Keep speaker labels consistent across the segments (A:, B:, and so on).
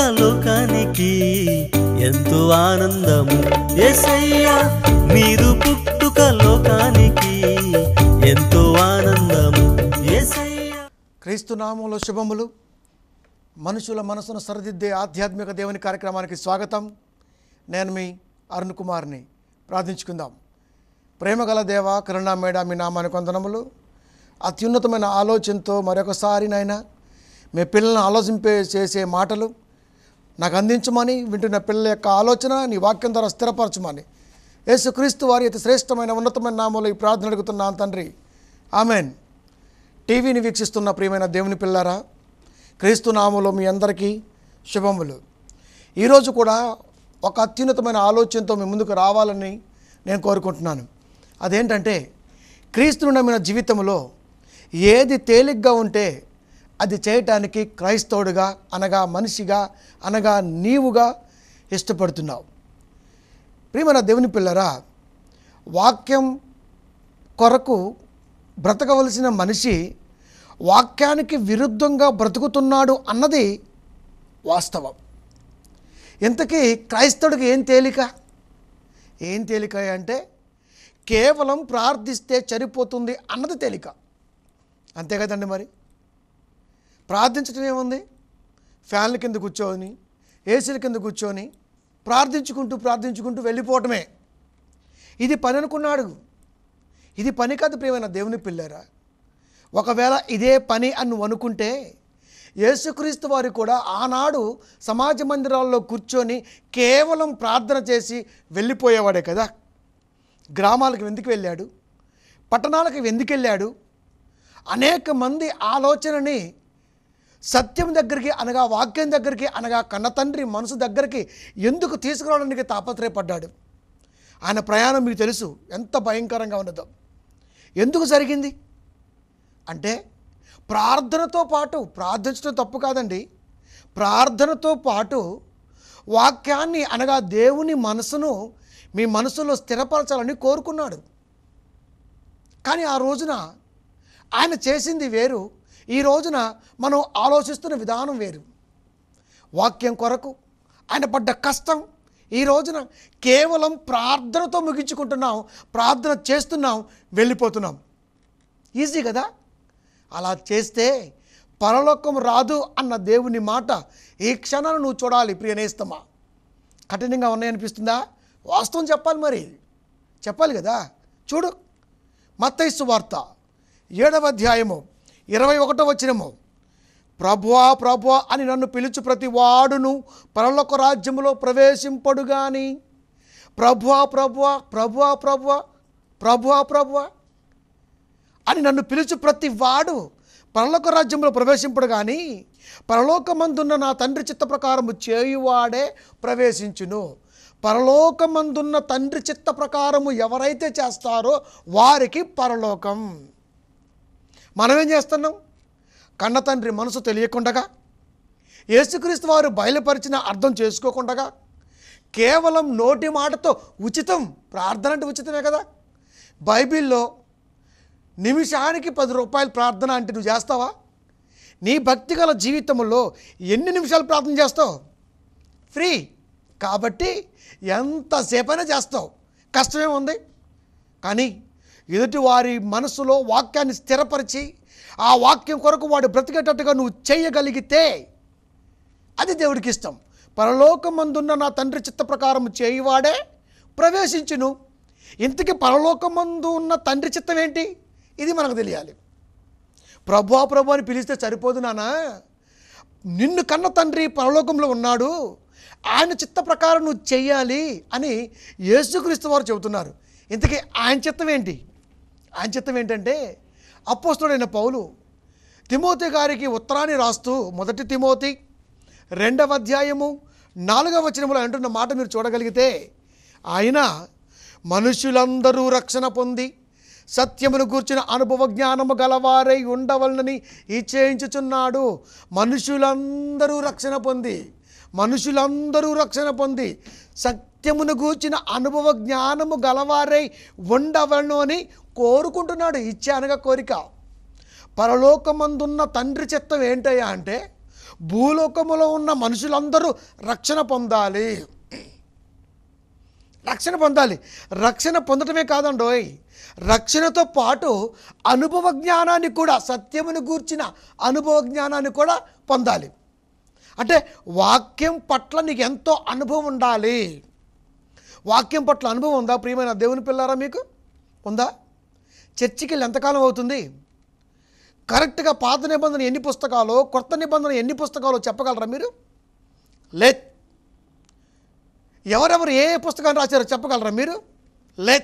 A: లోకానికి ఎంతో ఆనందము ఏసయ్యా మీరు పుట్టుక లోకానికి ఎంతో ఆనందము ఏసయ్యా
B: క్రీస్తు నామంలో శుభములు మనుషుల మనసును సరిదిద్దే ఆధ్యాత్మిక దేవుని కార్యక్రమానికి స్వాగతం నేను మీ అరుణ్ కుమార్ని ప్రార్థించుకుందాం ప్రేమగల దేవ కరుణామేడ మీ నామానికి వందనములు అత్యున్నతమైన ఆలోచనతో మరొకసారి నాయన మీ పిల్లలను ఆలోచింపే చేసే మాటలు నాకు అందించమని వింటున్న పిల్లల యొక్క ఆలోచన నీ వాక్యం ద్వారా స్థిరపరచమని యేసుక్రీస్తు వారి అతి శ్రేష్టమైన ఉన్నతమైన నామంలో ఈ ప్రార్థన అడుగుతున్నాను తండ్రి ఆమెన్ టీవీని వీక్షిస్తున్న ప్రియమైన దేవుని పిల్లారా క్రీస్తు నామంలో మీ అందరికీ శుభములు ఈరోజు కూడా ఒక అత్యున్నతమైన ఆలోచనతో మీ ముందుకు రావాలని నేను కోరుకుంటున్నాను అదేంటంటే క్రీస్తును నమ్మిన జీవితంలో ఏది తేలిగ్గా ఉంటే అది చేయటానికి క్రైస్తవుడిగా అనగా మనిషిగా అనగా నీవుగా ఇష్టపడుతున్నావు ప్రియమైన దేవుని పిల్లరా వాక్యం కొరకు బ్రతకవలసిన మనిషి వాక్యానికి విరుద్ధంగా బ్రతుకుతున్నాడు అన్నది వాస్తవం ఇంతకీ క్రైస్తవుడికి ఏం తేలిక ఏం తేలిక అంటే కేవలం ప్రార్థిస్తే సరిపోతుంది అన్నది తేలిక అంతే కదండి మరి ప్రార్థించడం ఏముంది ఫ్యాన్ల కింద కూర్చొని ఏసీల కింద కూర్చొని ప్రార్థించుకుంటూ ప్రార్థించుకుంటూ వెళ్ళిపోవటమే ఇది పని అనుకున్నాడు ఇది పని కాదు ప్రియమైన దేవుని పిల్లరా ఒకవేళ ఇదే పని అని నువ్వు అనుకుంటే యేసుక్రీస్తు వారు కూడా ఆనాడు సమాజ మందిరాల్లో కూర్చొని కేవలం ప్రార్థన చేసి వెళ్ళిపోయేవాడే కదా గ్రామాలకు ఎందుకు వెళ్ళాడు పట్టణాలకు ఎందుకు వెళ్ళాడు అనేక మంది ఆలోచనని సత్యం దగ్గరికి అనగా వాక్యం దగ్గరికి అనగా కన్నతండ్రి మనసు దగ్గరికి ఎందుకు తీసుకురావడానికి తాపత్రయపడ్డాడు ఆయన ప్రయాణం మీకు తెలుసు ఎంత భయంకరంగా ఉన్నదో ఎందుకు జరిగింది అంటే ప్రార్థనతో పాటు ప్రార్థించడం తప్పు కాదండి ప్రార్థనతో పాటు వాక్యాన్ని అనగా దేవుని మనసును మీ మనసులో స్థిరపరచాలని కోరుకున్నాడు కానీ ఆ రోజున ఆయన చేసింది వేరు ఈ రోజున మనం ఆలోచిస్తున్న విధానం వేరు వాక్యం కొరకు ఆయన పడ్డ కష్టం ఈ రోజున కేవలం ప్రార్థనతో ముగించుకుంటున్నాం ప్రార్థన చేస్తున్నాం వెళ్ళిపోతున్నాం ఈజీ కదా అలా చేస్తే పరలోకం రాదు అన్న దేవుని మాట ఈ క్షణాన్ని నువ్వు చూడాలి ప్రియనేస్తమా కఠినంగా ఉన్నాయనిపిస్తుందా వాస్తవం చెప్పాలి మరి చెప్పాలి కదా చూడు మత్తైసు వార్త ఏడవ అధ్యాయము ఇరవై ఒకటో వచ్చినము ప్రభువా ప్రభువా అని నన్ను పిలుచు ప్రతి వాడును పరలోక రాజ్యములో ప్రవేశింపడు గాని ప్రభువా ప్రభువా ప్రభువా ప్రభువా ప్రభువా ప్రభువా అని నన్ను పిలుచు ప్రతి వాడు పరలోక రాజ్యంలో ప్రవేశింపడు కానీ పరలోకమందున్న నా తండ్రి చిత్త ప్రకారము చేయువాడే ప్రవేశించును పరలోకమందున్న తండ్రి చిత్త ప్రకారము ఎవరైతే చేస్తారో వారికి పరలోకం మనమేం చేస్తున్నాం కన్న తండ్రి మనసు తెలియకుండగా యేసుక్రీస్తు వారు బయలుపరిచిన అర్థం చేసుకోకుండగా కేవలం నోటి మాటతో ఉచితం ప్రార్థన అంటే ఉచితమే కదా బైబిల్లో నిమిషానికి పది రూపాయలు ప్రార్థన అంటే నువ్వు చేస్తావా నీ భక్తిగల జీవితంలో ఎన్ని నిమిషాలు ప్రార్థన చేస్తావు ఫ్రీ కాబట్టి ఎంతసేపైనా చేస్తావు కష్టమే ఉంది కానీ ఎదుటి వారి మనసులో వాక్యాన్ని స్థిరపరిచి ఆ వాక్యం కొరకు వాడు బ్రతికేటట్టుగా నువ్వు చేయగలిగితే అది దేవుడికి ఇష్టం పరలోకమందున్న నా తండ్రి చిత్త ప్రకారం చేయువాడే ప్రవేశించును ఇంతకీ పరలోకమందు ఉన్న తండ్రి చిత్తం ఏంటి ఇది మనకు తెలియాలి ప్రభు ప్రభు అని పిలిస్తే సరిపోదు నానా నిన్ను కన్న తండ్రి పరలోకంలో ఉన్నాడు ఆయన చిత్త ప్రకారం నువ్వు చెయ్యాలి అని యేసుక్రీస్తు వారు చెబుతున్నారు ఇంతకీ ఆయన చిత్తం ఏంటి ఆయన చిత్తం ఏంటంటే అపోస్తుడైన పౌలు తిమోతి గారికి ఉత్తరాన్ని రాస్తూ మొదటి తిమోతి రెండవ అధ్యాయము నాలుగవ వచనములో అంటున్న మాట మీరు చూడగలిగితే ఆయన మనుషులందరూ రక్షణ పొంది సత్యమును గూర్చిన అనుభవ జ్ఞానము గలవారై ఉండవలనని ఇచ్చేయించుచున్నాడు మనుషులందరూ రక్షణ పొంది మనుషులందరూ రక్షణ పొంది సత్యమును గూర్చిన అనుభవ జ్ఞానము గలవారై ఉండవలను అని కోరుకుంటున్నాడు ఇచ్చే అనగా కోరిక పరలోకమందున్న తండ్రి చిత్తం ఏంటయ్యా అంటే భూలోకములో ఉన్న మనుషులందరూ రక్షణ పొందాలి రక్షణ పొందాలి రక్షణ పొందటమే కాదండోయ్ రక్షణతో పాటు అనుభవ జ్ఞానాన్ని కూడా సత్యమును గూర్చిన అనుభవ జ్ఞానాన్ని కూడా పొందాలి అంటే వాక్యం పట్ల నీకు ఎంతో అనుభవం ఉండాలి వాక్యం పట్ల అనుభవం ఉందా ప్రియమైన దేవుని పిల్లారా మీకు ఉందా చర్చికి వెళ్ళి ఎంతకాలం అవుతుంది కరెక్ట్గా పాత నిబంధన ఎన్ని పుస్తకాలు కొత్త నిబంధన ఎన్ని పుస్తకాలు చెప్పగలరా మీరు లేదు ఎవరెవరు ఏ పుస్తకాన్ని రాశారో చెప్పగలరా మీరు లేదు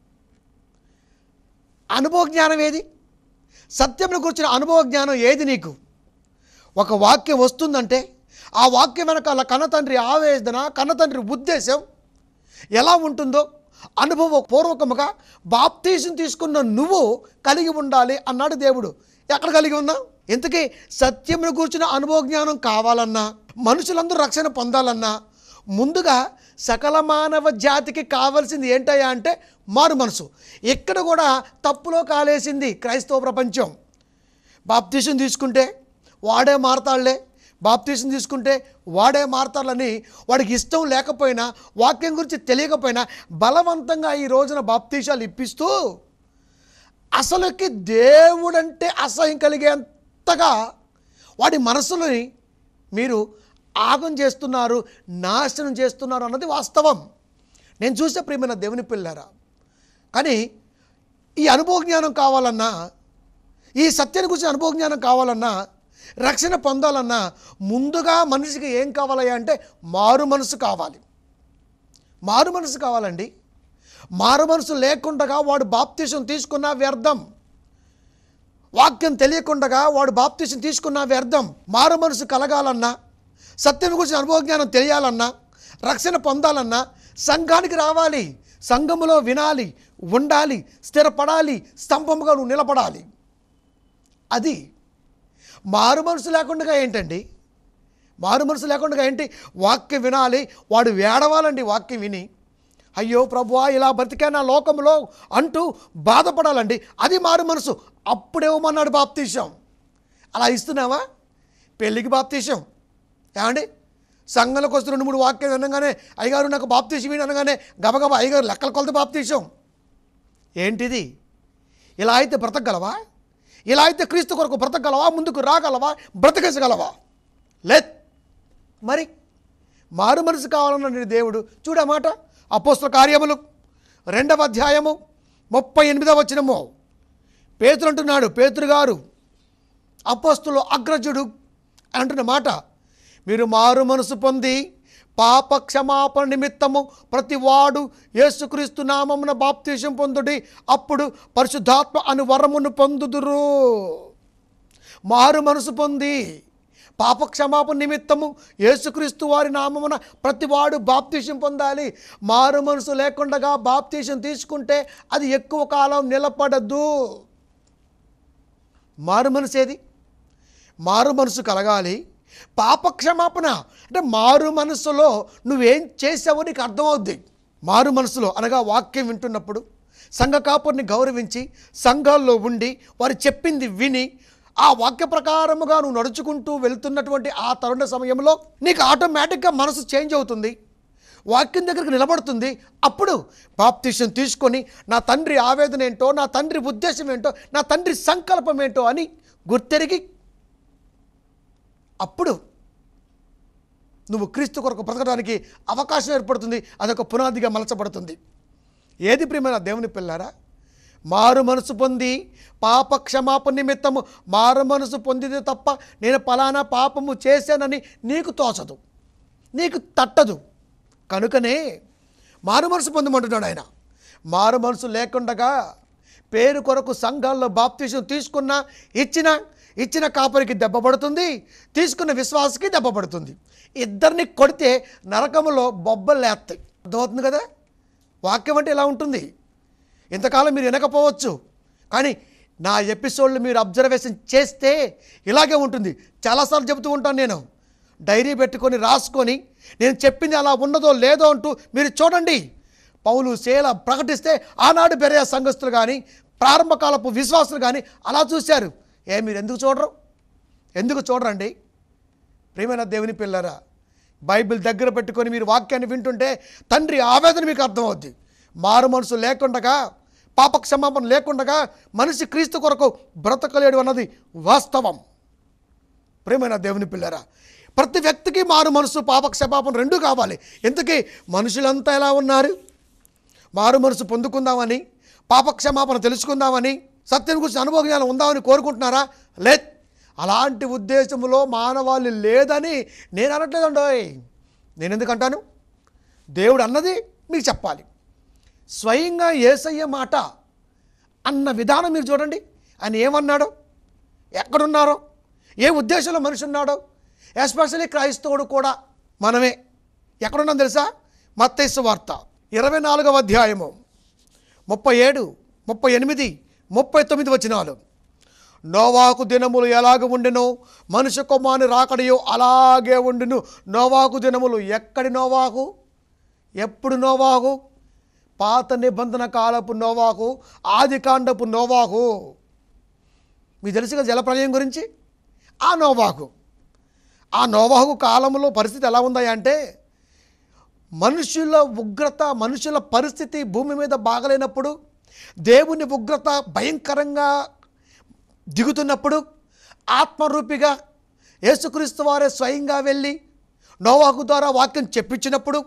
B: అనుభవ జ్ఞానం ఏది సత్యమును గురించిన అనుభవ జ్ఞానం ఏది నీకు ఒక వాక్యం వస్తుందంటే ఆ వాక్యం వెనకాల కన్నతండ్రి ఆవేదన కన్నతండ్రి ఉద్దేశం ఎలా ఉంటుందో అనుభవపూర్వకముగా బాప్తీసం తీసుకున్న నువ్వు కలిగి ఉండాలి అన్నాడు దేవుడు ఎక్కడ కలిగి ఉన్నావు ఇంతకీ సత్యమును కూర్చున్న అనుభవ జ్ఞానం కావాలన్నా మనుషులందరూ రక్షణ పొందాలన్నా ముందుగా సకల మానవ జాతికి కావాల్సింది ఏంటయ్యా అంటే మారు మనసు ఇక్కడ కూడా తప్పులో కాలేసింది క్రైస్తవ ప్రపంచం బాప్తీసం తీసుకుంటే వాడే మారతాళ్లే బాప్తీసం తీసుకుంటే వాడే మారతాళ్ళని వాడికి ఇష్టం లేకపోయినా వాక్యం గురించి తెలియకపోయినా బలవంతంగా ఈ రోజున బాప్తీసాలు ఇప్పిస్తూ అసలుకి దేవుడంటే అసహ్యం కలిగేంతగా వాడి మనసుని మీరు ఆగం చేస్తున్నారు నాశనం చేస్తున్నారు అన్నది వాస్తవం నేను చూసే ప్రియమైన దేవుని పిల్లారా కానీ ఈ అనుభవ జ్ఞానం కావాలన్నా ఈ సత్యాన్ని గురించి అనుభవ జ్ఞానం కావాలన్నా రక్షణ పొందాలన్నా ముందుగా మనిషికి ఏం కావాలయ్యా అంటే మారు మనసు కావాలి మారు మనసు కావాలండి మారు మనసు లేకుండా వాడు బాప్తీసం తీసుకున్నా వ్యర్థం వాక్యం తెలియకుండా వాడు బాప్తీసం తీసుకున్నా వ్యర్థం మారు మనసు కలగాలన్నా సత్యం గురించి అనుభవ జ్ఞానం తెలియాలన్నా రక్షణ పొందాలన్నా సంఘానికి రావాలి సంఘములో వినాలి ఉండాలి స్థిరపడాలి స్తంభముగా నువ్వు నిలబడాలి అది మారు మనసు లేకుండా ఏంటండి మారు మనసు లేకుండా ఏంటి వాక్యం వినాలి వాడు వేడవాలండి వాక్యం విని అయ్యో ప్రభువా ఇలా బ్రతికా నా లోకంలో అంటూ బాధపడాలండి అది మారు మనసు అప్పుడేమన్నాడు బాప్తీసం అలా ఇస్తున్నావా పెళ్ళికి బాప్తీసం ఏమండి సంఘంలోకి వస్తే రెండు మూడు వాక్యం అనగానే అయ్యగారు నాకు బాప్తీసం ఏంటి అనగానే గబగబా అయ్యగారు లెక్కల కొలత బాప్తీసం ఏంటిది ఇలా అయితే బ్రతకగలవా ఇలా అయితే క్రీస్తు కొరకు బ్రతకగలవా ముందుకు రాగలవా బ్రతకేసగలవా లేద్ మరి మారు మనసు కావాలన్న దేవుడు చూడమాట అపోస్తుల కార్యములు రెండవ అధ్యాయము ముప్పై ఎనిమిదవ వచనము పేతురు అంటున్నాడు పేతురు గారు అపోస్తులు అగ్రజుడు అని అంటున్న మాట మీరు మారు మనసు పొంది పాప క్షమాపణ నిమిత్తము ప్రతివాడు యేసుక్రీస్తు నామమున బాప్తీసం పొందుడి అప్పుడు పరిశుద్ధాత్మ అను వరమును పొందుదురు మారు మనసు పొంది పాప క్షమాపణ నిమిత్తము యేసుక్రీస్తు వారి నామమున ప్రతివాడు బాప్తీసం పొందాలి మారు మనసు లేకుండా బాప్తీసం తీసుకుంటే అది ఎక్కువ కాలం నిలబడదు మారు మనసు ఏది మారు మనసు కలగాలి పాప క్షమాపణ అంటే మారు మనసులో నువ్వేం చేసావో నీకు అర్థమవుద్ది మారు మనసులో అనగా వాక్యం వింటున్నప్పుడు సంఘ కాపురిని గౌరవించి సంఘాల్లో ఉండి వారు చెప్పింది విని ఆ వాక్య ప్రకారముగా నువ్వు నడుచుకుంటూ వెళ్తున్నటువంటి ఆ తరుణ సమయంలో నీకు ఆటోమేటిక్గా మనసు చేంజ్ అవుతుంది వాక్యం దగ్గరికి నిలబడుతుంది అప్పుడు బాప్తిషన్ తీసుకొని నా తండ్రి ఆవేదన ఏంటో నా తండ్రి ఉద్దేశం ఏంటో నా తండ్రి సంకల్పం ఏంటో అని గుర్తెరిగి అప్పుడు నువ్వు క్రీస్తు కొరకు బ్రతకడానికి అవకాశం ఏర్పడుతుంది అదొక పునాదిగా మలచబడుతుంది ఏది ప్రియమైన దేవుని పిల్లారా మారు మనసు పొంది పాప క్షమాపణ నిమిత్తము మారు మనసు పొందితే తప్ప నేను పలానా పాపము చేశానని నీకు తోచదు నీకు తట్టదు కనుకనే మారు మనసు పొందమంటున్నాడు ఆయన మారు మనసు లేకుండగా పేరు కొరకు సంఘాల్లో బాప్తీసం తీసుకున్న ఇచ్చిన ఇచ్చిన కాపరికి దెబ్బ పడుతుంది తీసుకున్న విశ్వాసకి దెబ్బ పడుతుంది ఇద్దరిని కొడితే నరకములో బొబ్బలు లేస్తాయి అర్థమవుతుంది కదా వాక్యం అంటే ఇలా ఉంటుంది ఇంతకాలం మీరు వినకపోవచ్చు కానీ నా ఎపిసోడ్లు మీరు అబ్జర్వేషన్ చేస్తే ఇలాగే ఉంటుంది చాలాసార్లు చెబుతూ ఉంటాను నేను డైరీ పెట్టుకొని రాసుకొని నేను చెప్పింది అలా ఉన్నదో లేదో అంటూ మీరు చూడండి పౌలు శేల ప్రకటిస్తే ఆనాడు బెరయ సంఘస్థులు కానీ ప్రారంభకాలపు విశ్వాసులు కానీ అలా చూశారు ఏ మీరు ఎందుకు చూడరు ఎందుకు చూడరండి ప్రియమైన దేవుని పిల్లరా బైబిల్ దగ్గర పెట్టుకొని మీరు వాక్యాన్ని వింటుంటే తండ్రి ఆవేదన మీకు అర్థమవుద్ది మారు మనసు లేకుండగా పాప క్షమాపణ లేకుండగా మనిషి క్రీస్తు కొరకు బ్రతకలేడు అన్నది వాస్తవం ప్రేమైన దేవుని పిల్లరా ప్రతి వ్యక్తికి మారు మనసు పాప క్షమాపణ రెండూ కావాలి ఎందుకే మనుషులంతా ఎలా ఉన్నారు మారు మనసు పొందుకుందామని పాప క్షమాపణ తెలుసుకుందామని సత్యం గురించి అనుభవ జ్ఞానం ఉందామని కోరుకుంటున్నారా లేదు అలాంటి ఉద్దేశంలో మానవాళి లేదని నేను అనట్లేదండోయ్ నేను ఎందుకు అంటాను దేవుడు అన్నది మీకు చెప్పాలి స్వయంగా ఏసయ్య మాట అన్న విధానం మీరు చూడండి ఆయన ఏమన్నాడో ఎక్కడున్నారో ఏ ఉద్దేశంలో మనిషి ఉన్నాడో ఎస్పెషల్లీ క్రైస్తవుడు కూడా మనమే ఎక్కడున్నాం తెలుసా మత్తైసు వార్త ఇరవై నాలుగవ అధ్యాయము ముప్పై ఏడు ముప్పై ఎనిమిది ముప్పై తొమ్మిది వచనాలు నోవాకు దినములు ఎలాగ ఉండెనో మనుష్య కుమారుని రాకడయో అలాగే ఉండును నోవాకు దినములు ఎక్కడి నోవాకు ఎప్పుడు నోవాకు పాత నిబంధన కాలపు నోవాకు ఆది కాండపు నోవాకు మీకు తెలుసు కదా జలప్రలయం గురించి ఆ నోవాకు ఆ నోవాహు కాలంలో పరిస్థితి ఎలా ఉంది అంటే మనుషుల ఉగ్రత మనుషుల పరిస్థితి భూమి మీద బాగలేనప్పుడు దేవుని ఉగ్రత భయంకరంగా దిగుతున్నప్పుడు ఆత్మరూపిగా యేసుక్రీస్తు వారే స్వయంగా వెళ్ళి నోవాకు ద్వారా వాక్యం చెప్పించినప్పుడు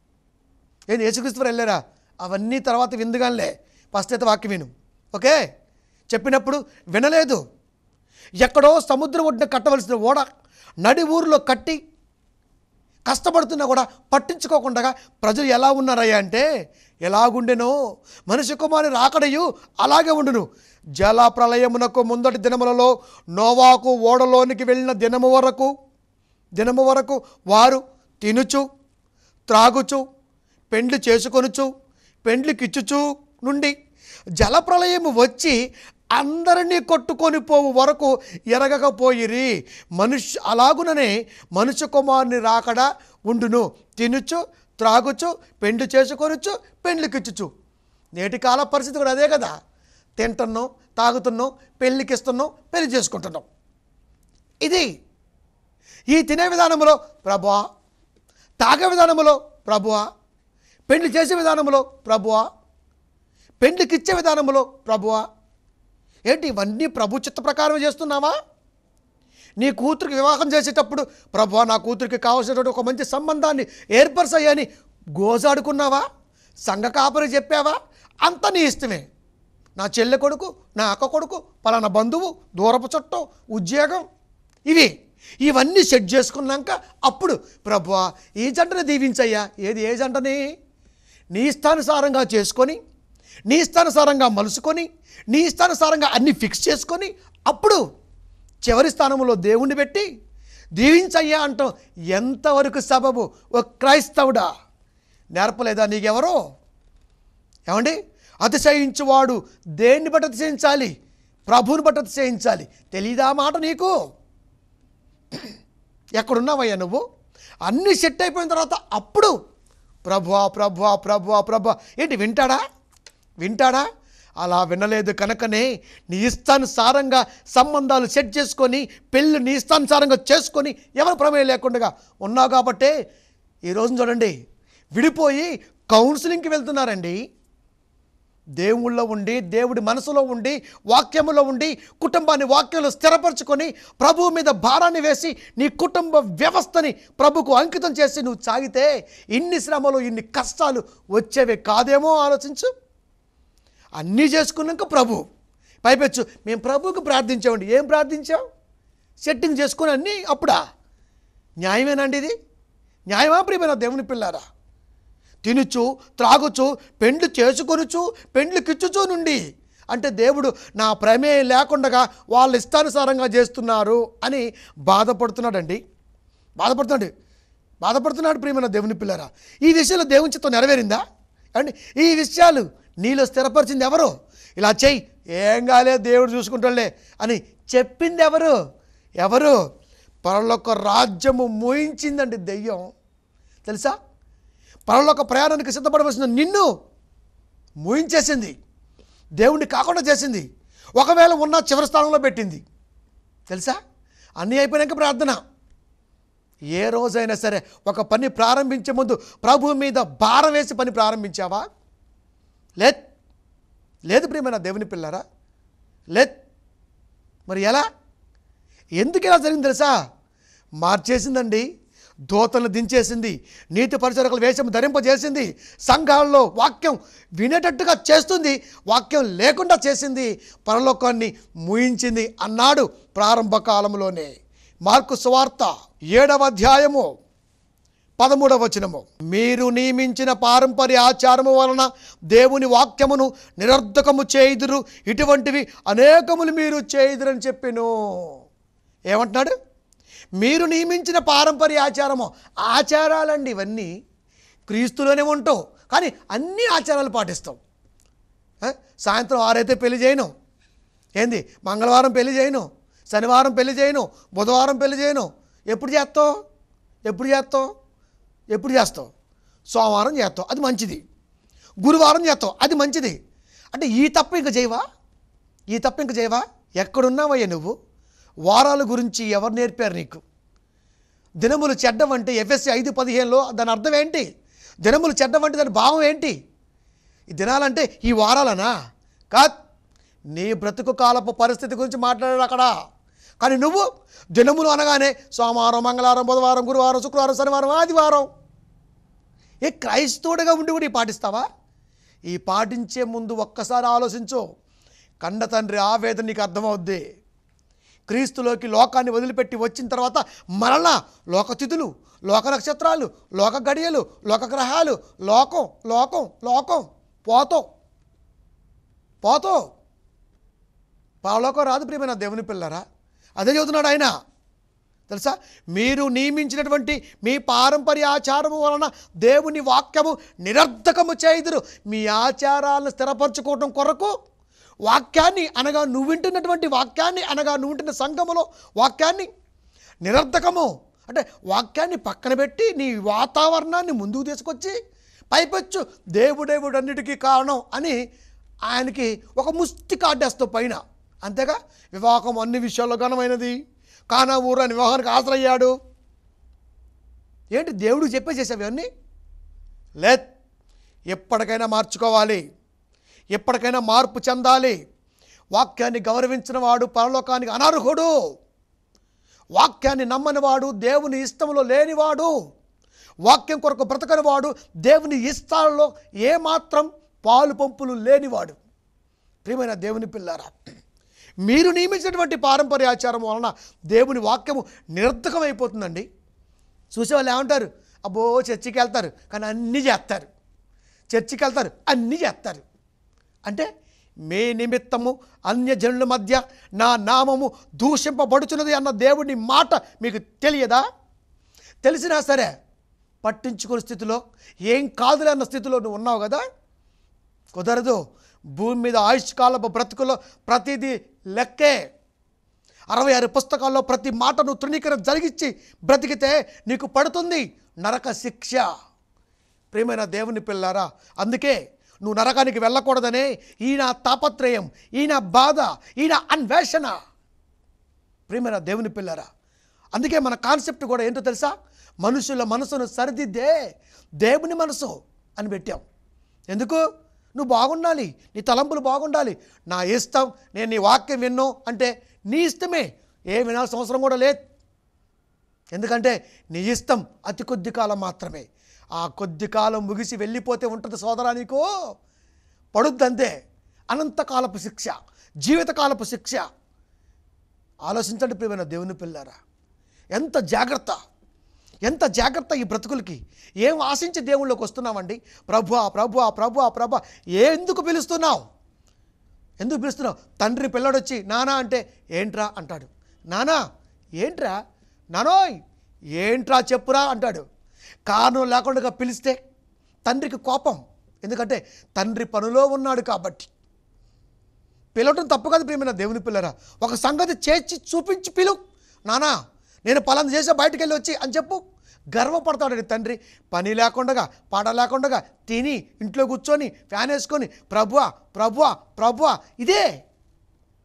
B: ఏంది యేసుక్రీస్తు వారు వెళ్ళారా అవన్నీ తర్వాత విందుగానే ఫస్ట్ అయితే వాక్యం విను ఓకే చెప్పినప్పుడు వినలేదు ఎక్కడో సముద్రం ఒడ్డున కట్టవలసిన ఓడ నడి ఊరిలో కట్టి కష్టపడుతున్నా కూడా పట్టించుకోకుండా ప్రజలు ఎలా ఉన్నారయ్యా అంటే ఎలాగుండెనో మనిషి కుమారి రాకడయు అలాగే ఉండును జల ప్రళయమునకు ముందటి దినములలో నోవాకు ఓడలోనికి వెళ్ళిన దినము వరకు దినము వరకు వారు తినుచు త్రాగుచు పెండ్లి చేసుకొనుచు పెండ్లికిచ్చుచు నుండి జలప్రలయము వచ్చి అందరినీ కొట్టుకొని పోవు వరకు ఎరగకపోయిరి మనుష్య అలాగుననే మనుష్య కుమారుని రాకడా ఉండును తినుచు త్రాగుచు పెండ్లి చేసుకొనుచు పెండ్లికిచ్చుచు నేటి కాల పరిస్థితి కూడా అదే కదా తింటున్నాం తాగుతున్నాం పెళ్ళికిస్తున్నాం పెళ్లి చేసుకుంటున్నాం ఇది ఈ తినే విధానంలో ప్రభువా తాగే విధానంలో ప్రభువా పెళ్లి చేసే విధానంలో ప్రభువా పెండ్లికి ఇచ్చే విధానంలో ప్రభువా ఏంటి ఇవన్నీ ప్రభు చిత్త ప్రకారం చేస్తున్నావా నీ కూతురికి వివాహం చేసేటప్పుడు ప్రభువా నా కూతురికి కావాల్సినటువంటి ఒక మంచి సంబంధాన్ని ఏర్పరచయ్యని గోజాడుకున్నావా సంఘ కాపరి చెప్పావా అంత నీ ఇష్టమే నా చెల్లె కొడుకు నా అక్క కొడుకు పలానా బంధువు దూరపు చుట్టం ఉద్యోగం ఇవి ఇవన్నీ సెట్ చేసుకున్నాక అప్పుడు ప్రభువా ఈ జంటని దీవించయ్యా ఏది ఏ జంటని నీ ఇష్టానుసారంగా చేసుకొని నీ ఇష్టానుసారంగా మలుసుకొని నీ ఇష్టానుసారంగా అన్ని ఫిక్స్ చేసుకొని అప్పుడు చివరి స్థానంలో దేవుణ్ణి పెట్టి దీవించయ్యా అంటాం ఎంతవరకు సబబు ఓ క్రైస్తవుడా నేర్పలేదా నీకెవరో ఏమండి అతిశయించువాడు దేన్ని బట్టి అతిశయించాలి ప్రభువుని బట్టి అతిశయించాలి తెలీదా మాట నీకు ఎక్కడున్నావయ్యా నువ్వు అన్నీ సెట్ అయిపోయిన తర్వాత అప్పుడు ప్రభువా ప్రభువా ప్రభువా ప్రభువా ఏంటి వింటాడా వింటాడా అలా వినలేదు కనుకనే నీ ఇష్టానుసారంగా సంబంధాలు సెట్ చేసుకొని పెళ్ళి నీ ఇష్టానుసారంగా చేసుకొని ఎవరు ప్రమేయం లేకుండా ఉన్నావు కాబట్టే ఈ రోజున చూడండి విడిపోయి కౌన్సిలింగ్కి వెళ్తున్నారండి దేవుళ్ళో ఉండి దేవుడి మనసులో ఉండి వాక్యములో ఉండి కుటుంబాన్ని వాక్యంలో స్థిరపరచుకొని ప్రభువు మీద భారాన్ని వేసి నీ కుటుంబ వ్యవస్థని ప్రభుకు అంకితం చేసి నువ్వు సాగితే ఇన్ని శ్రమలు ఇన్ని కష్టాలు వచ్చేవి కాదేమో ఆలోచించు అన్నీ చేసుకున్నాక ప్రభు పైపెచ్చు మేము ప్రభువుకు ప్రార్థించామండి ఏం ప్రార్థించాం సెట్టింగ్ చేసుకుని అన్నీ అప్పుడా న్యాయమేనండి ఇది న్యాయమా ప్రియమైన దేవుని పిల్లారా తినుచు త్రాగుచు పెండ్లు చేసుకొనుచు పెండ్లుకిచ్చుచు నుండి అంటే దేవుడు నా ప్రమేయం లేకుండా వాళ్ళ ఇష్టానుసారంగా చేస్తున్నారు అని బాధపడుతున్నాడండి బాధపడుతున్నాడు బాధపడుతున్నాడు ప్రియమైన దేవుని పిల్లరా ఈ విషయంలో దేవుని చిత్తం నెరవేరిందా అండి ఈ విషయాలు నీలో స్థిరపరిచింది ఎవరు ఇలా చెయ్యి ఏం కాలే దేవుడు చూసుకుంటాడులే అని చెప్పింది ఎవరు ఎవరు పరలోక రాజ్యము మోయించిందండి దెయ్యం తెలుసా పరలోక ప్రయాణానికి సిద్ధపడవలసిన నిన్ను మూయించేసింది దేవుణ్ణి కాకుండా చేసింది ఒకవేళ ఉన్న చివరి స్థానంలో పెట్టింది తెలుసా అన్నీ అయిపోయాక ప్రార్థన ఏ రోజైనా సరే ఒక పని ప్రారంభించే ముందు ప్రభు మీద భారం వేసి పని ప్రారంభించావా లేదు లేదు ప్రియమైన దేవుని పిల్లరా లేదు మరి ఎలా ఎందుకు ఇలా జరిగింది తెలుసా మార్చేసిందండి దోతలను దించేసింది నీతి పరిచరకుల వేషం ధరింపజేసింది సంఘాల్లో వాక్యం వినేటట్టుగా చేస్తుంది వాక్యం లేకుండా చేసింది పరలోకాన్ని ముయించింది అన్నాడు ప్రారంభ కాలంలోనే మార్కు సువార్త ఏడవ అధ్యాయము పదమూడవ వచనము మీరు నియమించిన పారంపర్య ఆచారము వలన దేవుని వాక్యమును నిరర్ధకము చేయుదురు ఇటువంటివి అనేకములు మీరు చేయుదురని చెప్పెను ఏమంటున్నాడు మీరు నియమించిన పారంపర్య ఆచారము ఆచారాలండి ఇవన్నీ క్రీస్తులోనే ఉంటాం కానీ అన్ని ఆచారాలు పాటిస్తాం ఆ? సాయంత్రం ఆరైతే పెళ్లి చేయను ఏంది మంగళవారం పెళ్లి చేయను శనివారం పెళ్లి చేయను బుధవారం పెళ్లి చేయను ఎప్పుడు చేస్తావు ఎప్పుడు చేస్తావు ఎప్పుడు చేస్తావు సోమవారం చేస్తావు అది మంచిది గురువారం చేస్తావు అది మంచిది అంటే ఈ తప్ప ఇంక చేయవా ఈ తప్ప ఇంక చేయవా ఎక్కడున్నావయ్యా నువ్వు వారాల గురించి ఎవరు నేర్పారు నీకు దినములు చెడ్డవంటే ఎఫ్ఎస్సి ఐదు పదిహేనులో దాని అర్థం ఏంటి దినములు చెడ్డవంటే దాని భావం ఏంటి ఈ దినాలంటే ఈ వారాలనా కాద్ నీ బ్రతుకు కాలపు పరిస్థితి గురించి మాట్లాడాడు అక్కడ కానీ నువ్వు దినములు అనగానే సోమవారం మంగళవారం బుధవారం గురువారం శుక్రవారం శనివారం ఆదివారం ఏ క్రైస్తవుడిగా ఉండి కూడా ఈ పాటిస్తావా ఈ పాటించే ముందు ఒక్కసారి ఆలోచించు కండ తండ్రి ఆవేదన నీకు అర్థమవుద్ది క్రీస్తులోకి లోకాన్ని వదిలిపెట్టి వచ్చిన తర్వాత మరలా లోకతిథులు లోక నక్షత్రాలు లోక గడియలు లోక గ్రహాలు లోకం లోకం లోకం పోతాం పోతాం పావలోకం రాదు ప్రియమైన దేవుని పిల్లరా అదే చెబుతున్నాడు ఆయన తెలుసా మీరు నియమించినటువంటి మీ పారంపర్య ఆచారము వలన దేవుని వాక్యము నిరర్ధకము చేయుదురు మీ ఆచారాలను స్థిరపరచుకోవడం కొరకు వాక్యాన్ని అనగా నువ్వు వింటున్నటువంటి వాక్యాన్ని అనగా నువ్వు వింటున్న సంఘములో వాక్యాన్ని నిరర్ధకము అంటే వాక్యాన్ని పక్కన పెట్టి నీ వాతావరణాన్ని ముందుకు తీసుకొచ్చి పైపెచ్చు దేవుడేవుడు అన్నిటికీ కారణం అని ఆయనకి ఒక ముష్టి కార్డేస్తావు పైన అంతేగా వివాహం అన్ని విషయాల్లో ఘనమైనది కానా ఊరు అని వివాహానికి హాజరయ్యాడు ఏంటి దేవుడు చెప్పేసేసావు ఇవన్నీ లేదు ఎప్పటికైనా మార్చుకోవాలి ఎప్పటికైనా మార్పు చెందాలి వాక్యాన్ని గౌరవించిన వాడు పరలోకానికి అనర్హుడు వాక్యాన్ని నమ్మని వాడు దేవుని ఇష్టంలో లేనివాడు వాక్యం కొరకు బ్రతకని వాడు దేవుని ఇష్టాలలో ఏమాత్రం పాలు పంపులు లేనివాడు ప్రియమైన దేవుని పిల్లారా మీరు నియమించినటువంటి పారంపర్య ఆచారం వలన దేవుని వాక్యము నిరర్ధకమైపోతుందండి చూసేవాళ్ళు ఏమంటారు అబ్బో చర్చికి వెళ్తారు కానీ అన్నీ చేస్తారు చర్చికి వెళ్తారు అన్నీ చేస్తారు అంటే మీ నిమిత్తము అన్యజనుల మధ్య నా నామము దూషింపబడుచున్నది అన్న దేవుని మాట మీకు తెలియదా తెలిసినా సరే పట్టించుకునే స్థితిలో ఏం కాదులే అన్న స్థితిలో నువ్వు ఉన్నావు కదా కుదరదు భూమి మీద ఆయుష్కాలపు బ్రతుకులో ప్రతిదీ లెక్కే అరవై ఆరు పుస్తకాల్లో ప్రతి మాట నువ్వు తృణీకరణ జరిగించి బ్రతికితే నీకు పడుతుంది నరక శిక్ష ప్రియమైన దేవుని పిల్లారా అందుకే నువ్వు నరకానికి వెళ్ళకూడదనే ఈయన తాపత్రయం ఈయన బాధ ఈయన అన్వేషణ ప్రియమైన దేవుని పిల్లరా అందుకే మన కాన్సెప్ట్ కూడా ఏంటో తెలుసా మనుషుల మనసును సరిదిద్దే దేవుని మనసు అని పెట్టాం ఎందుకు నువ్వు బాగుండాలి నీ తలంపులు బాగుండాలి నా ఇష్టం నేను నీ వాక్యం విన్ను అంటే నీ ఇష్టమే ఏ వినాల్సిన అవసరం కూడా లేదు ఎందుకంటే నీ ఇష్టం అతి కొద్ది కాలం మాత్రమే ఆ కొద్ది కాలం ముగిసి వెళ్ళిపోతే ఉంటుంది సోదరా నీకు పడుద్దంతే అనంతకాలపు శిక్ష జీవితకాలపు శిక్ష ఆలోచించండి ప్రియమైన దేవుని పిల్లారా ఎంత జాగ్రత్త ఎంత జాగ్రత్త ఈ బ్రతుకులకి ఏం ఆశించి దేవుళ్ళలోకి వస్తున్నామండి ప్రభు ప్రభు ప్రభు ప్రభు ఎందుకు పిలుస్తున్నావు ఎందుకు పిలుస్తున్నావు తండ్రి పిల్లడొచ్చి నానా అంటే ఏంట్రా అంటాడు నానా ఏంట్రా నానోయ్ ఏంట్రా చెప్పురా అంటాడు కారణం లేకుండా పిలిస్తే తండ్రికి కోపం ఎందుకంటే తండ్రి పనిలో ఉన్నాడు కాబట్టి పిలవటం తప్పు కాదు ప్రియమైన దేవుని పిల్లరా ఒక సంగతి చేర్చి చూపించి పిలువు నానా నేను పలానా చేసా బయటికి వెళ్ళి వచ్చి అని చెప్పు గర్వపడతాడు తండ్రి పని లేకుండా పాట లేకుండా తిని ఇంట్లో కూర్చొని ఫ్యాన్ వేసుకొని ప్రభువా ప్రభువా ప్రభువా ఇదే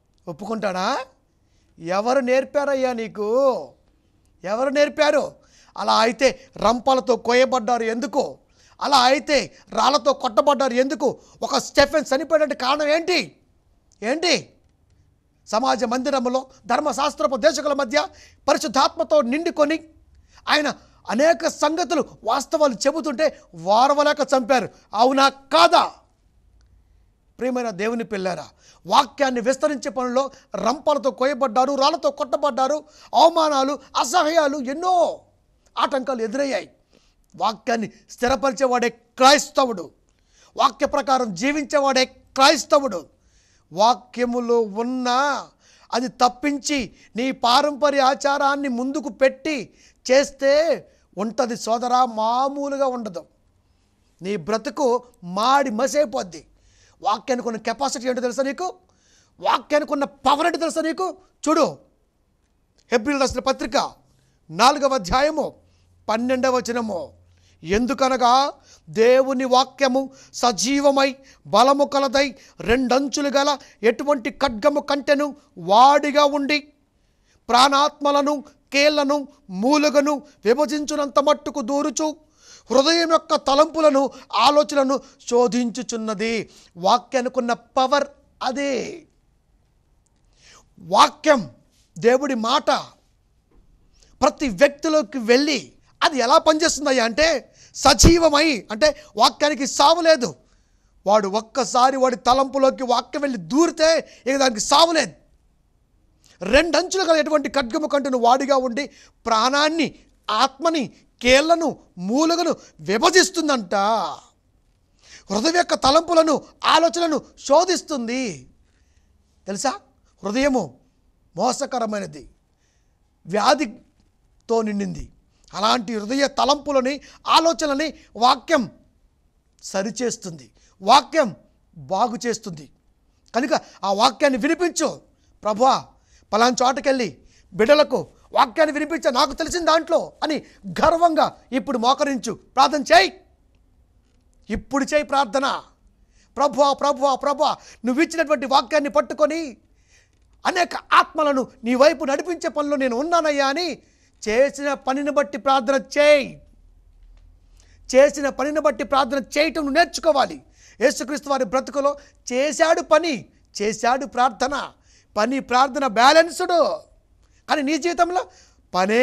B: ఒప్పుకుంటాడా ఎవరు నేర్పారయ్యా నీకు ఎవరు నేర్పారు అలా అయితే రంపాలతో కోయబడ్డారు ఎందుకు అలా అయితే రాళ్ళతో కొట్టబడ్డారు ఎందుకు ఒక స్టెఫెన్ చనిపోయినట్టు కారణం ఏంటి ఏంటి సమాజ మందిరంలో ధర్మశాస్త్రపు దేశకుల మధ్య పరిశుద్ధాత్మతో నిండుకొని ఆయన అనేక సంగతులు వాస్తవాలు చెబుతుంటే వారవలేక చంపారు అవునా కాదా ప్రియమైన దేవుని పిల్లారా వాక్యాన్ని విస్తరించే పనిలో రంపలతో కోయబడ్డారు రాళ్ళతో కొట్టబడ్డారు అవమానాలు అసహ్యాలు ఎన్నో ఆటంకాలు ఎదురయ్యాయి వాక్యాన్ని స్థిరపరిచేవాడే క్రైస్తవుడు వాక్య ప్రకారం జీవించేవాడే క్రైస్తవుడు వాక్యములో ఉన్న అది తప్పించి నీ పారంపర్య ఆచారాన్ని ముందుకు పెట్టి చేస్తే ఉంటుంది సోదరా మామూలుగా ఉండదు నీ బ్రతుకు మాడి మసైపోద్ది వాక్యానికి ఉన్న కెపాసిటీ ఏంటో తెలుసా నీకు వాక్యానికి ఉన్న పవర్ ఏంటో తెలుసా నీకు చూడు హెబ్రిల్ రాసిన పత్రిక నాలుగవ అధ్యాయము పన్నెండవ వచనము ఎందుకనగా దేవుని వాక్యము సజీవమై బలము కలదై రెండంచులు గల ఎటువంటి ఖడ్గము కంటెను వాడిగా ఉండి ప్రాణాత్మలను కేళ్లను మూలుగను విభజించునంత మట్టుకు దూరుచు హృదయం యొక్క తలంపులను ఆలోచనలను శోధించుచున్నది వాక్యానికున్న పవర్ అదే వాక్యం దేవుడి మాట ప్రతి వ్యక్తిలోకి వెళ్ళి అది ఎలా పనిచేస్తుందయ్యా అంటే సజీవమై అంటే వాక్యానికి సావు లేదు వాడు ఒక్కసారి వాడి తలంపులోకి వాక్యం వెళ్ళి దూరితే ఇక దానికి సావు లేదు రెండంచులు గల ఎటువంటి ఖడ్గము కంటును వాడిగా ఉండి ప్రాణాన్ని ఆత్మని కేళ్లను మూలుగను విభజిస్తుందంట హృదయం యొక్క తలంపులను ఆలోచనలను శోధిస్తుంది తెలుసా హృదయము మోసకరమైనది వ్యాధితో నిండింది అలాంటి హృదయ తలంపులని ఆలోచనలని వాక్యం సరిచేస్తుంది వాక్యం బాగు చేస్తుంది కనుక ఆ వాక్యాన్ని వినిపించు ప్రభా పలానా చోటకెళ్ళి బిడ్డలకు వాక్యాన్ని వినిపించ నాకు తెలిసిన దాంట్లో అని గర్వంగా ఇప్పుడు మోకరించు ప్రార్థన చేయి ఇప్పుడు చేయి ప్రార్థన ప్రభు ప్రభు ప్రభు నువ్వు ఇచ్చినటువంటి వాక్యాన్ని పట్టుకొని అనేక ఆత్మలను నీ వైపు నడిపించే పనిలో నేను ఉన్నానయ్యా అని చేసిన పనిని బట్టి ప్రార్థన చేయి చేసిన పనిని బట్టి ప్రార్థన చేయటం నువ్వు నేర్చుకోవాలి యేసుక్రీస్తు వారి బ్రతుకులో చేశాడు పని చేశాడు ప్రార్థన పని ప్రార్థన బ్యాలెన్స్డ్ కానీ నీ జీవితంలో పనే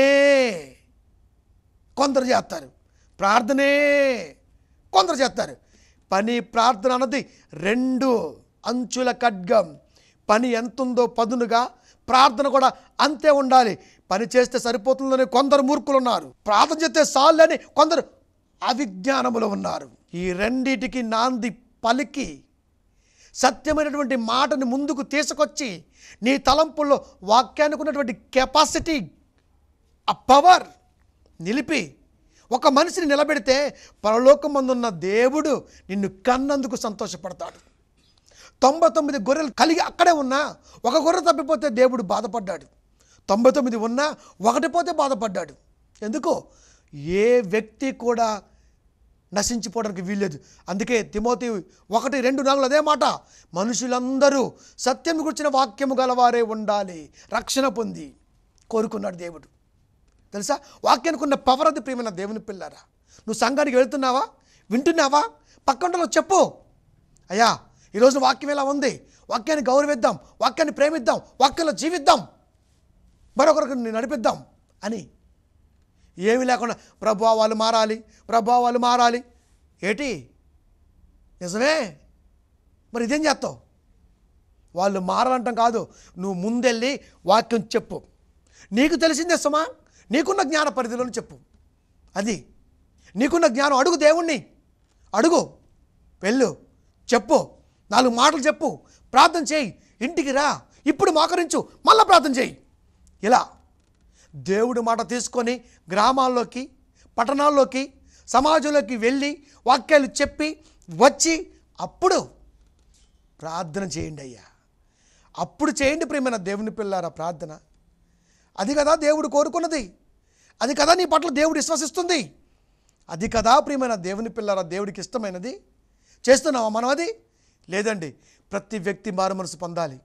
B: కొందరు చేస్తారు ప్రార్థనే కొందరు చేస్తారు పని ప్రార్థన అన్నది రెండు అంచుల ఖడ్గం పని ఎంతుందో పదునుగా ప్రార్థన కూడా అంతే ఉండాలి పని చేస్తే సరిపోతుందని కొందరు మూర్ఖులు ఉన్నారు ప్రార్థన చేస్తే సాలని కొందరు అవిజ్ఞానములు ఉన్నారు ఈ రెండిటికి నాంది పలికి సత్యమైనటువంటి మాటని ముందుకు తీసుకొచ్చి నీ తలంపుల్లో వాక్యానికి ఉన్నటువంటి కెపాసిటీ ఆ పవర్ నిలిపి ఒక మనిషిని నిలబెడితే పరలోకమందున్న దేవుడు నిన్ను కన్నందుకు సంతోషపడతాడు తొంభై తొమ్మిది గొర్రెలు కలిగి అక్కడే ఉన్నా ఒక గొర్రె తప్పిపోతే దేవుడు బాధపడ్డాడు తొంభై తొమ్మిది ఉన్నా ఒకటి పోతే బాధపడ్డాడు ఎందుకు ఏ వ్యక్తి కూడా నశించిపోవడానికి వీల్లేదు అందుకే తిమోతి ఒకటి రెండు నాలుగు అదే మాట మనుషులందరూ సత్యం గురించిన వాక్యము గలవారే ఉండాలి రక్షణ పొంది కోరుకున్నాడు దేవుడు తెలుసా వాక్యానికి ఉన్న పవర్ అది ప్రియమైన దేవుని పిల్లారా నువ్వు సంఘానికి వెళ్తున్నావా వింటున్నావా పక్కంటలో చెప్పు అయ్యా ఈరోజు వాక్యం ఎలా ఉంది వాక్యాన్ని గౌరవిద్దాం వాక్యాన్ని ప్రేమిద్దాం వాక్యంలో జీవిద్దాం మరొకరికి నడిపిద్దాం అని ఏమీ లేకుండా ప్రభా వాళ్ళు మారాలి ప్రభా వాళ్ళు మారాలి ఏటి నిజమే మరి ఇదేం చేస్తావు వాళ్ళు మారాలంటాం కాదు నువ్వు ముందెళ్ళి వాక్యం చెప్పు నీకు తెలిసిందే సుమా నీకున్న జ్ఞాన పరిధిలో చెప్పు అది నీకున్న జ్ఞానం అడుగు దేవుణ్ణి అడుగు వెళ్ళు చెప్పు నాలుగు మాటలు చెప్పు ప్రార్థన చేయి ఇంటికి రా ఇప్పుడు మోకరించు మళ్ళా ప్రార్థన చేయి ఇలా దేవుడి మాట తీసుకొని గ్రామాల్లోకి పట్టణాల్లోకి సమాజంలోకి వెళ్ళి వాక్యాలు చెప్పి వచ్చి అప్పుడు ప్రార్థన చేయండి అయ్యా అప్పుడు చేయండి ప్రేమైన దేవుని పిల్లారా ప్రార్థన అది కదా దేవుడు కోరుకున్నది అది కదా నీ పట్ల దేవుడు విశ్వసిస్తుంది అది కదా ప్రియమైన దేవుని పిల్లారా దేవుడికి ఇష్టమైనది చేస్తున్నావా మనం అది లేదండి ప్రతి వ్యక్తి మారు మనసు పొందాలి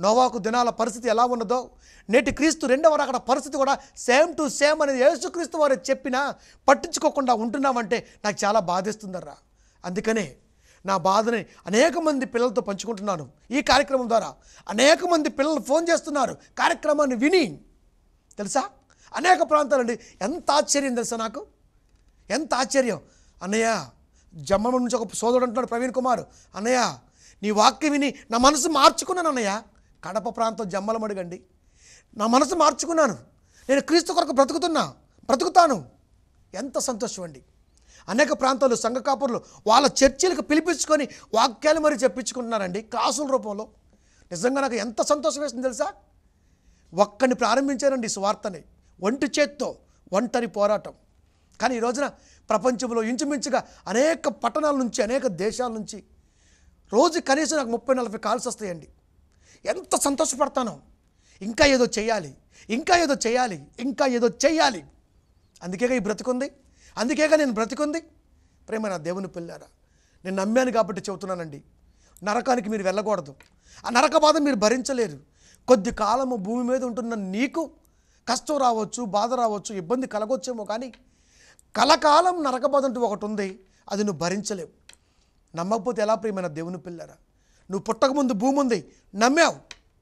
B: నోవాకు దినాల పరిస్థితి ఎలా ఉన్నదో నేటి క్రీస్తు రెండవ రాకడ పరిస్థితి కూడా సేమ్ టు సేమ్ అనేది యేసుక్రీస్తు వారు చెప్పినా పట్టించుకోకుండా ఉంటున్నామంటే నాకు చాలా బాధిస్తుందర్రా అందుకనే నా బాధని అనేక మంది పిల్లలతో పంచుకుంటున్నాను ఈ కార్యక్రమం ద్వారా అనేక మంది పిల్లలు ఫోన్ చేస్తున్నారు కార్యక్రమాన్ని విని తెలుసా అనేక ప్రాంతాలండి ఎంత ఆశ్చర్యం తెలుసా నాకు ఎంత ఆశ్చర్యం అన్నయ్య జమ్మల నుంచి ఒక సోదరుడు అంటున్నాడు ప్రవీణ్ కుమార్ అన్నయ్య నీ వాక్యం విని నా మనసు మార్చుకున్నాను అన్నయ్య కడప ప్రాంతం జమ్మల అడగండి నా మనసు మార్చుకున్నాను నేను క్రీస్తు కొరకు బ్రతుకుతున్నా బ్రతుకుతాను ఎంత సంతోషం అండి అనేక ప్రాంతాలు సంఘ కాపురులు వాళ్ళ చర్చిలకు పిలిపించుకొని వాక్యాలు మరి చెప్పించుకుంటున్నారండి క్లాసుల రూపంలో నిజంగా నాకు ఎంత సంతోషం వేసింది తెలుసా ఒక్కడిని ప్రారంభించారండి ఈ సువార్తని ఒంటి చేత్తో ఒంటరి పోరాటం కానీ ఈ రోజున ప్రపంచంలో ఇంచుమించుగా అనేక పట్టణాల నుంచి అనేక దేశాల నుంచి రోజు కనీసం నాకు ముప్పై నలభై కాల్స్ వస్తాయండి ఎంత సంతోషపడతానో ఇంకా ఏదో చేయాలి ఇంకా ఏదో చేయాలి ఇంకా ఏదో చేయాలి అందుకేగా ఈ బ్రతికుంది అందుకేగా నేను బ్రతికుంది ప్రేమ నా దేవుని పిల్లారా నేను నమ్మాను కాబట్టి చెబుతున్నానండి నరకానికి మీరు వెళ్ళకూడదు ఆ నరక బాధ మీరు భరించలేరు కొద్ది కాలము భూమి మీద ఉంటున్న నీకు కష్టం రావచ్చు బాధ రావచ్చు ఇబ్బంది కలగొచ్చేమో కానీ కలకాలం నరక బాధ అంటూ ఒకటి ఉంది అది నువ్వు భరించలేవు నమ్మకపోతే ఎలా ప్రియమైన దేవుని పిల్లరా నువ్వు పుట్టకముందు భూమి ఉంది నమ్మావు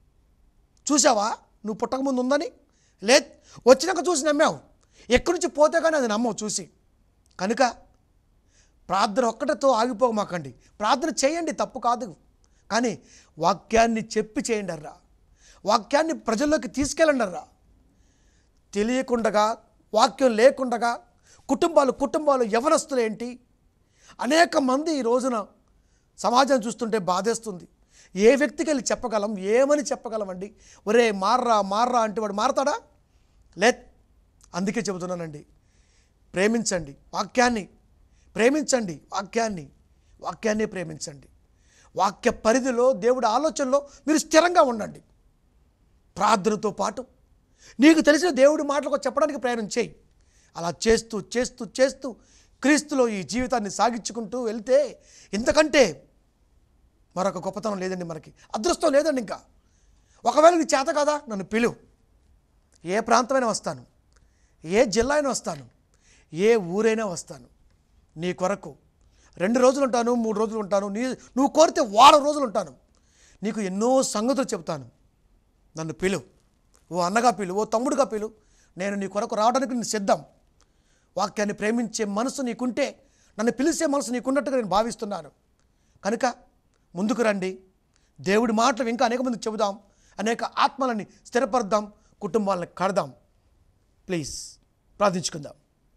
B: చూసావా నువ్వు పుట్టకముందు ఉందని లే వచ్చినాక చూసి నమ్మావు ఎక్కడి నుంచి పోతే కానీ అది నమ్మవు చూసి కనుక ప్రార్థన ఒక్కటితో ఆగిపోమాకండి ప్రార్థన చేయండి తప్పు కాదు కానీ వాక్యాన్ని చెప్పి చేయండి అర్రా వాక్యాన్ని ప్రజల్లోకి తీసుకెళ్ళండి అర్రా తెలియకుండగా వాక్యం లేకుండగా కుటుంబాలు కుటుంబాలు యవనస్తులు ఏంటి అనేక మంది ఈ రోజున సమాజం చూస్తుంటే బాధేస్తుంది ఏ వ్యక్తికి వెళ్ళి చెప్పగలం ఏమని చెప్పగలమండి ఒరే మార్రా మార్రా అంటే వాడు మారతాడా లే అందుకే చెబుతున్నానండి ప్రేమించండి వాక్యాన్ని ప్రేమించండి వాక్యాన్ని వాక్యాన్ని ప్రేమించండి వాక్య పరిధిలో దేవుడి ఆలోచనలో మీరు స్థిరంగా ఉండండి ప్రార్థనతో పాటు నీకు తెలిసిన దేవుడి మాటలకు చెప్పడానికి ప్రయాణం చేయి అలా చేస్తూ చేస్తూ చేస్తూ క్రీస్తులో ఈ జీవితాన్ని సాగించుకుంటూ వెళ్తే ఇంతకంటే మరొక గొప్పతనం లేదండి మనకి అదృష్టం లేదండి ఇంకా ఒకవేళ నీ చేత కదా నన్ను పిలువు ఏ ప్రాంతమైనా వస్తాను ఏ జిల్లా అయినా వస్తాను ఏ ఊరైనా వస్తాను నీ కొరకు రెండు రోజులు ఉంటాను మూడు రోజులు ఉంటాను నీ నువ్వు కోరితే వారం రోజులు ఉంటాను నీకు ఎన్నో సంగతులు చెప్తాను నన్ను పిలువు ఓ అన్నగా పిలు ఓ తమ్ముడుగా పిలు నేను నీ కొరకు రావడానికి నేను సిద్ధం వాక్యాన్ని ప్రేమించే మనసు నీకుంటే నన్ను పిలిచే మనసు నీకున్నట్టుగా నేను భావిస్తున్నాను కనుక ముందుకు రండి దేవుడి మాటలు ఇంకా అనేక మందికి చెబుదాం అనేక ఆత్మలని స్థిరపరుద్దాం కుటుంబాలను కడదాం ప్లీజ్ ప్రార్థించుకుందాం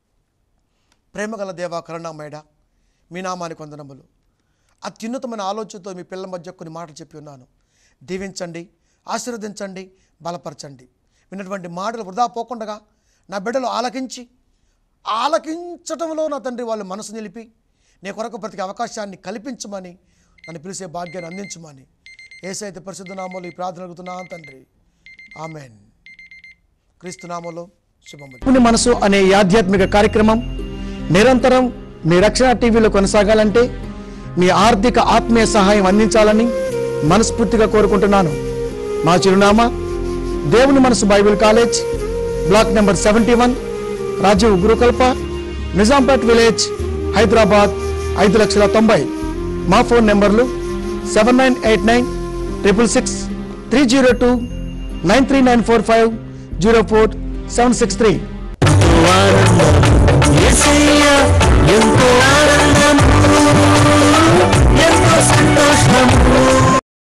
B: ప్రేమగల దేవా కరుణామయుడ మీ నామానికి వందనములు అత్యున్నతమైన ఆలోచనతో మీ పిల్లల మధ్య కొన్ని మాటలు చెప్పి ఉన్నాను దీవించండి ఆశీర్వదించండి బలపరచండి విన్నటువంటి మాటలు వృధా పోకుండా నా బిడ్డలు ఆలకించి ఆలకించటంలో నా తండ్రి వాళ్ళు మనసు నిలిపి నీ కొరకు ప్రతి అవకాశాన్ని కల్పించమని నన్ను పిలిచే భాగ్యాన్ని అందించమని ఏసైతే పరిశుద్ధ నామంలో ఈ ప్రార్థన అడుగుతున్నా తండ్రి ఆమెన్ క్రీస్తు నామంలో శుభములు పుణ్య మనసు అనే ఈ ఆధ్యాత్మిక కార్యక్రమం నిరంతరం మీ రక్షణ టీవీలో కొనసాగాలంటే మీ ఆర్థిక ఆత్మీయ సహాయం అందించాలని మనస్ఫూర్తిగా కోరుకుంటున్నాను మా చిరునామా దేవుని మనసు bible college block number seventy one Rajiv Gurukalpa Nizampet village Hyderabad ఐదు లక్షల తొంభై మా ఫోన్ నెంబర్లు seven nine eight nine triple six three zero two nine three nine four five zero four seven six three
A: ఆనందము యేసయ్య